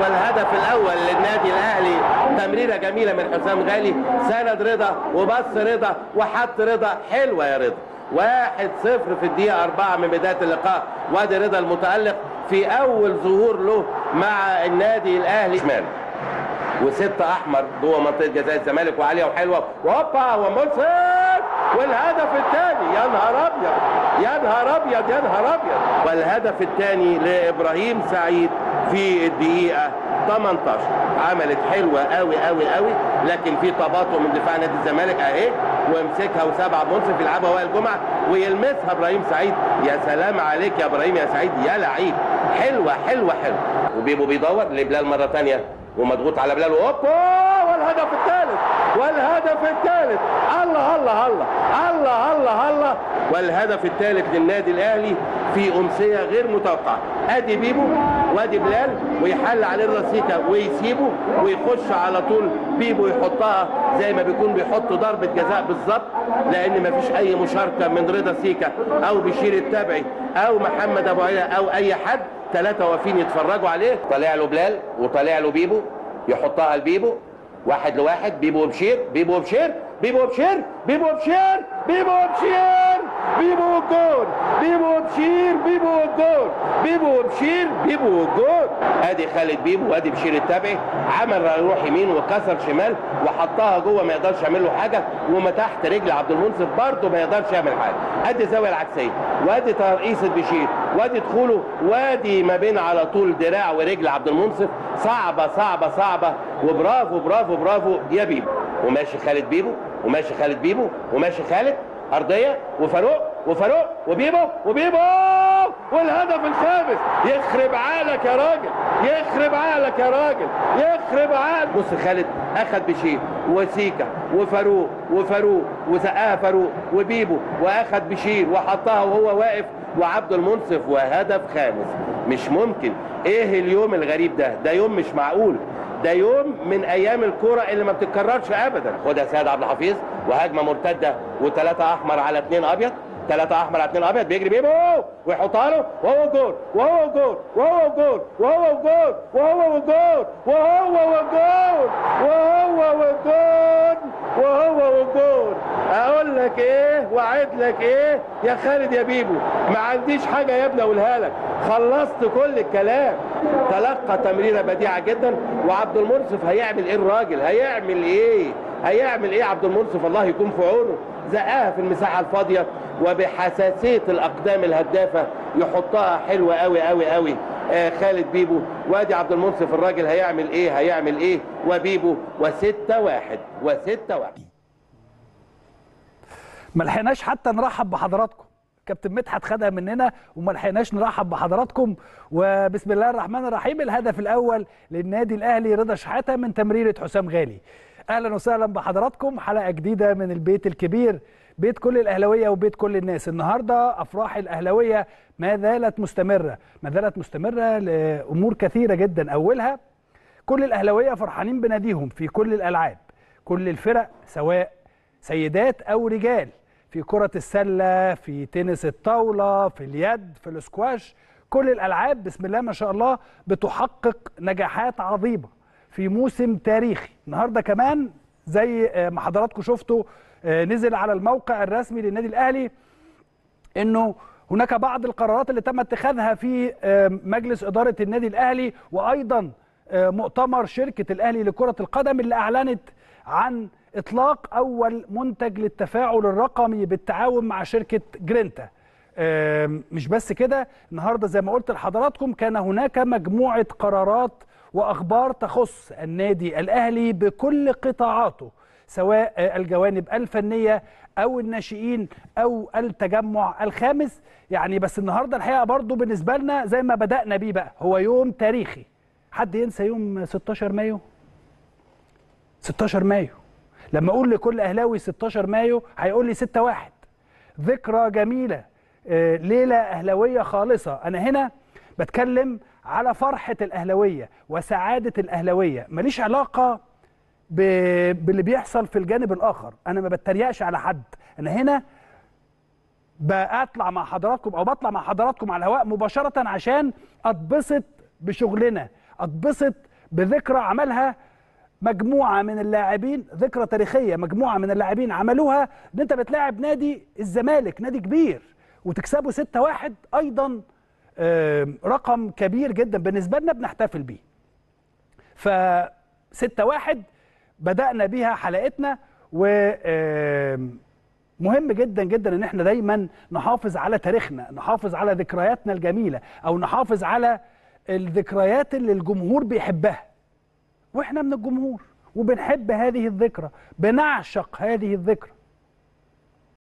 والهدف الاول للنادي الاهلي تمريره جميله من حسام غالي سند رضا وبص رضا وحط رضا حلوه يا رضا واحد صفر في الدقيقة أربعة من بداية اللقاء وادي رضا المتألق في أول ظهور له مع النادي الأهلي شمال وستة أحمر جوه منطقة جزاء الزمالك وعالية وحلوة وهوبا ومنصف والهدف الثاني يا نهار أبيض يا نهار أبيض يا نهار أبيض والهدف الثاني لإبراهيم سعيد في الدقيقة 18 عملت حلوة قوي قوي قوي لكن في تباطؤ من دفاع نادي الزمالك اهي وامسكها وسبعة منصف يلعبها وائل جمعة ويلمسها ابراهيم سعيد يا سلام عليك يا ابراهيم يا سعيد يا لعيب حلوة حلوة حلوة وبيبو بيدور لبلال مرة ثانية ومضغوط على بلال وهوبا والهدف الثالث والهدف الثالث الله الله الله الله الله الله والهدف الثالث للنادي الاهلي في امسيه غير متوقعه ادي بيبو وادي بلال ويحل عليه الرصيكه ويسيبه ويخش على طول بيبو يحطها زي ما بيكون بيحط ضربه جزاء بالظبط لان مفيش اي مشاركه من رضا سيكا او بشير التبعي او محمد ابو عيله او اي حد ثلاثه واقفين يتفرجوا عليه طالع له بلال وطالع له بيبو يحطها لبيبو واحد لواحد بيبو وبشير بيبو وبشير بيبو وبشير بيبو وبشير بيبو وبشير بيبو والجول بيبو وبشير بيبو والجول بيبو وبشير بيبو والجول ادي خالد بيبو وادي بشير التبعي عمل يروح يمين وكسر شمال وحطها جوه ما يقدرش يعمل له حاجه وما تحت رجل عبد المنصف برضه ما يقدرش يعمل حاجه ادي الزاويه العكسيه وادي ترقيصه بشير وادي دخوله وادي ما بين على طول دراع ورجل عبد المنصف صعبه صعبه صعبه وبرافو برافو برافو يا بيبو وماشي خالد بيبو وماشي خالد بيبو وماشي خالد ارضيه وفاروق وفاروق وبيبو وبيبو والهدف الخامس يخرب عقلك يا راجل يخرب عقلك يا راجل يخرب عقلك بص خالد اخد بشير وسيكا وفاروق وفاروق وسقاها فاروق وبيبو واخد بشير وحطها وهو واقف وعبد المنصف وهدف خامس مش ممكن ايه اليوم الغريب ده ده يوم مش معقول ده يوم من ايام الكوره اللي ما بتتكررش ابدا خدها سيد عبد الحفيظ وهجمه مرتده وثلاثه احمر على اثنين ابيض ثلاثة أحمر على اثنين أبيض بيجري بيبو ويحطها له وهو جول وهو جول وهو جول وهو جول وهو جول وهو جول وهو جول وهو جول أقول لك إيه وأعد لك إيه يا خالد يا بيبو ما عنديش حاجة يا ابني أقولها لك خلصت كل الكلام تلقى تمريرة بديعة جدا وعبد المنصف هيعمل إيه الراجل هيعمل إيه هيعمل إيه عبد المنصف الله يكون في عونه زقاها في المساحة الفاضية وبحساسية الأقدام الهدافة يحطها حلوة قوي قوي قوي آه خالد بيبو وادي عبد المنصف الراجل هيعمل ايه هيعمل ايه وبيبو وستة واحد وستة واحد ما لحقناش حتى نرحب بحضراتكم كابتن مدحت خدها مننا وما لحقناش نرحب بحضراتكم وبسم الله الرحمن الرحيم الهدف الاول للنادي الاهلي رضا شحاته من تمريره حسام غالي اهلا وسهلا بحضراتكم حلقه جديده من البيت الكبير بيت كل الاهلاويه وبيت كل الناس النهارده افراح الاهلاويه ما زالت مستمره ما زالت مستمره لامور كثيره جدا اولها كل الاهلاويه فرحانين بناديهم في كل الالعاب كل الفرق سواء سيدات او رجال في كره السله في تنس الطاوله في اليد في الاسكواش كل الالعاب بسم الله ما شاء الله بتحقق نجاحات عظيمه في موسم تاريخي النهارده كمان زي ما حضراتكم شفتوا نزل على الموقع الرسمي للنادي الاهلي انه هناك بعض القرارات اللي تم اتخاذها في مجلس اداره النادي الاهلي وايضا مؤتمر شركه الاهلي لكره القدم اللي اعلنت عن اطلاق اول منتج للتفاعل الرقمي بالتعاون مع شركه جرينتا مش بس كده النهارده زي ما قلت لحضراتكم كان هناك مجموعه قرارات واخبار تخص النادي الاهلي بكل قطاعاته سواء الجوانب الفنيه او الناشئين او التجمع الخامس يعني بس النهارده الحقيقه برضو بالنسبه لنا زي ما بدانا بيه بقى هو يوم تاريخي حد ينسى يوم 16 مايو 16 مايو لما اقول لكل اهلاوي 16 مايو هيقول لي 6 1 ذكرى جميله ليله اهلاويه خالصه انا هنا بتكلم على فرحه الاهلاويه وسعاده الاهلاويه ماليش علاقه باللي بيحصل في الجانب الاخر انا ما بتريقش على حد انا هنا بطلع مع حضراتكم او بطلع مع حضراتكم على الهواء مباشره عشان اتبسط بشغلنا اتبسط بذكرى عملها مجموعه من اللاعبين ذكرى تاريخيه مجموعه من اللاعبين عملوها ان انت بتلاعب نادي الزمالك نادي كبير وتكسبه 6-1 ايضا آه، رقم كبير جدا بالنسبه لنا بنحتفل بيه ف 6-1 بدأنا بيها حلقتنا و آم، مهم جدا جدا ان احنا دايما نحافظ على تاريخنا نحافظ على ذكرياتنا الجميله او نحافظ على الذكريات اللي الجمهور بيحبها واحنا من الجمهور وبنحب هذه الذكرى بنعشق هذه الذكرى